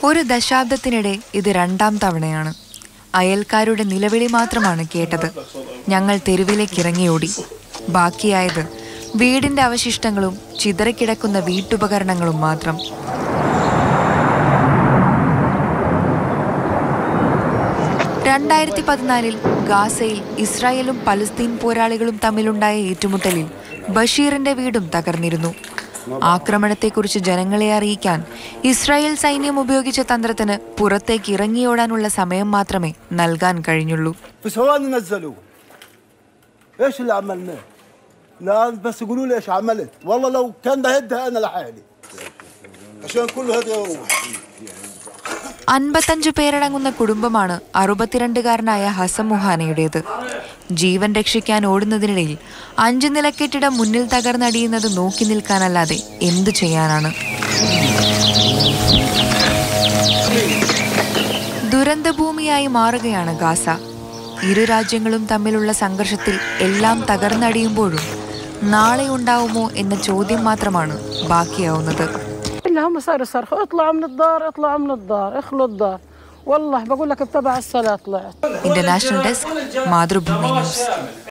ഒരു ദശാബ്ദത്തിനിടെ ഇത് രണ്ടാം തവണയാണ് അയൽക്കാരുടെ നിലവിളി മാത്രമാണ് കേട്ടത് ഞങ്ങൾ തെരുവിലേക്ക് ഇറങ്ങിയോടി ബാക്കിയായത് വീടിന്റെ അവശിഷ്ടങ്ങളും ചിതറിക്കിടക്കുന്ന വീട്ടുപകരണങ്ങളും മാത്രം രണ്ടായിരത്തി പതിനാലിൽ ഗാസയിൽ ഇസ്രായേലും പലസ്തീൻ പോരാളികളും തമ്മിലുണ്ടായ ഏറ്റുമുട്ടലിൽ ബഷീറിന്റെ വീടും തകർന്നിരുന്നു ആക്രമണത്തെക്കുറിച്ച് ജനങ്ങളെ അറിയിക്കാൻ ഇസ്രായേൽ സൈന്യം ഉപയോഗിച്ച തന്ത്രത്തിന് പുറത്തേക്ക് ഇറങ്ങിയോടാനുള്ള സമയം മാത്രമേ നൽകാൻ കഴിഞ്ഞുള്ളൂ في ثواني نزلوه ايش اللي عملناه؟ لا بس قولوا لي ايش عملت والله لو كان بهدها انا لحالي عشان كله هذا يروح അൻപത്തഞ്ചു പേരടങ്ങുന്ന കുടുംബമാണ് അറുപത്തിരണ്ടുകാരനായ ഹസം മുഹാനയുടേത് ജീവൻ രക്ഷിക്കാൻ ഓടുന്നതിനിടയിൽ അഞ്ചു നില കെട്ടിടം മുന്നിൽ തകർന്നടിയുന്നത് നോക്കി നിൽക്കാനല്ലാതെ എന്തു ചെയ്യാനാണ് ദുരന്തഭൂമിയായി മാറുകയാണ് ഗാസ ഇരു രാജ്യങ്ങളും തമ്മിലുള്ള സംഘർഷത്തിൽ എല്ലാം തകർന്നടിയുമ്പോഴും നാളെ ഉണ്ടാവുമോ എന്ന ചോദ്യം മാത്രമാണ് ബാക്കിയാവുന്നത് اللي هم صار يصرخوا اطلعوا من الدار اطلعوا من الدار اخلوا الدار والله بقول لك بتبع الصلاة طلعت ഇന്റർനാഷണൽ ഡെസ്ക് മാതൃഭൂമി ന്യൂസ്